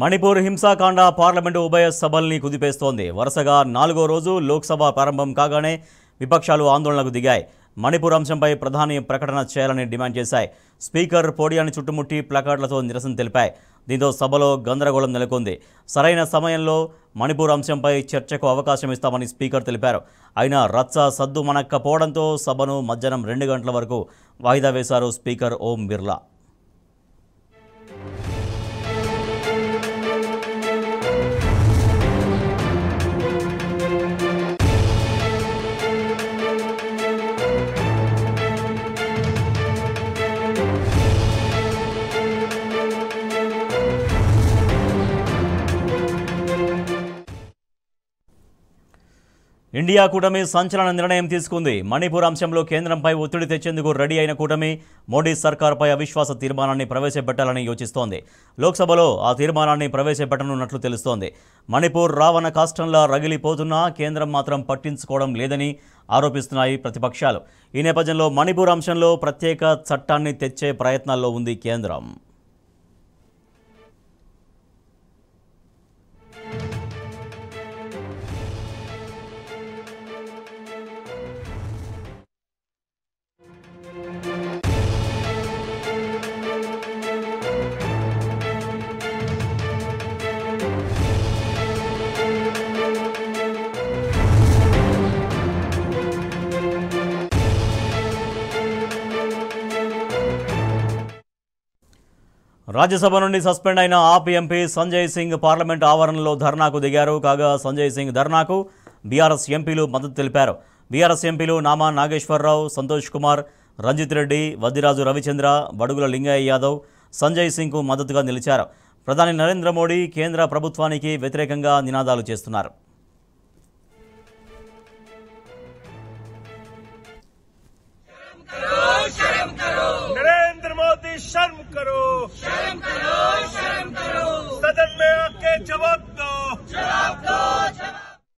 Manipur హింసాకాండ parliament ఉభయ సభల్ని కుదిపేస్తోంది వరుసగా నాలుగో రోజు లోక్సభ ప్రారంభం కాగానే విపక్షాలు ఆందోళనకు దిగాయి మణిపూర్ అంశంపై ప్రధాని ప్రకటన చేయాలని డిమాండ్ చేశాయి స్పీకర్ పోడియాన్ని చుట్టుముట్టి ప్లకార్డులతో నిరసన తెలిపాయి దీంతో సభలో గందరగోళం నెలకొంది సరైన సమయంలో మణిపూర్ అంశంపై చర్చకు అవకాశం ఇస్తామని స్పీకర్ తెలిపారు అయినా రచ్చ సద్దు మనక్కపోవడంతో సభను మధ్యాహ్నం రెండు గంటల వరకు వాయిదా వేశారు స్పీకర్ ఓం బిర్లా ఇండియా కూటమి సంచలన నిర్ణయం తీసుకుంది మణిపూర్ అంశంలో కేంద్రంపై ఒత్తిడి తెచ్చేందుకు రెడీ అయిన కూటమి మోడీ సర్కార్పై అవిశ్వాస తీర్మానాన్ని ప్రవేశపెట్టాలని యోచిస్తోంది లోక్సభలో ఆ తీర్మానాన్ని ప్రవేశపెట్టనున్నట్లు తెలుస్తోంది మణిపూర్ రావణ కాష్టంలా రగిలిపోతున్నా కేంద్రం మాత్రం పట్టించుకోవడం లేదని ఆరోపిస్తున్నాయి ప్రతిపక్షాలు ఈ నేపథ్యంలో మణిపూర్ అంశంలో ప్రత్యేక చట్టాన్ని తెచ్చే ప్రయత్నాల్లో ఉంది కేంద్రం రాజ్యసభ నుండి సస్పెండ్ అయిన ఆప్ ఎంపీ సంజయ్ సింగ్ పార్లమెంట్ ఆవరణలో ధర్నాకు దిగారు కాగా సంజయ్ సింగ్ ధర్నాకు బీఆర్ఎస్ ఎంపీలు మద్దతు తెలిపారు బీఆర్ఎస్ ఎంపీలు నామా నాగేశ్వరరావు సంతోష్ కుమార్ రంజిత్ రెడ్డి వద్దిరాజు రవిచంద్ర బడుగుల లింగయ్య యాదవ్ సంజయ్ సింగ్కు మద్దతుగా నిలిచారు ప్రధాని నరేంద్ర మోడీ కేంద్ర ప్రభుత్వానికి వ్యతిరేకంగా నినాదాలు చేస్తున్నారు नरेंद्र मोदी शर्म करो शर्म करो शर्म करो सदन में आके जवाब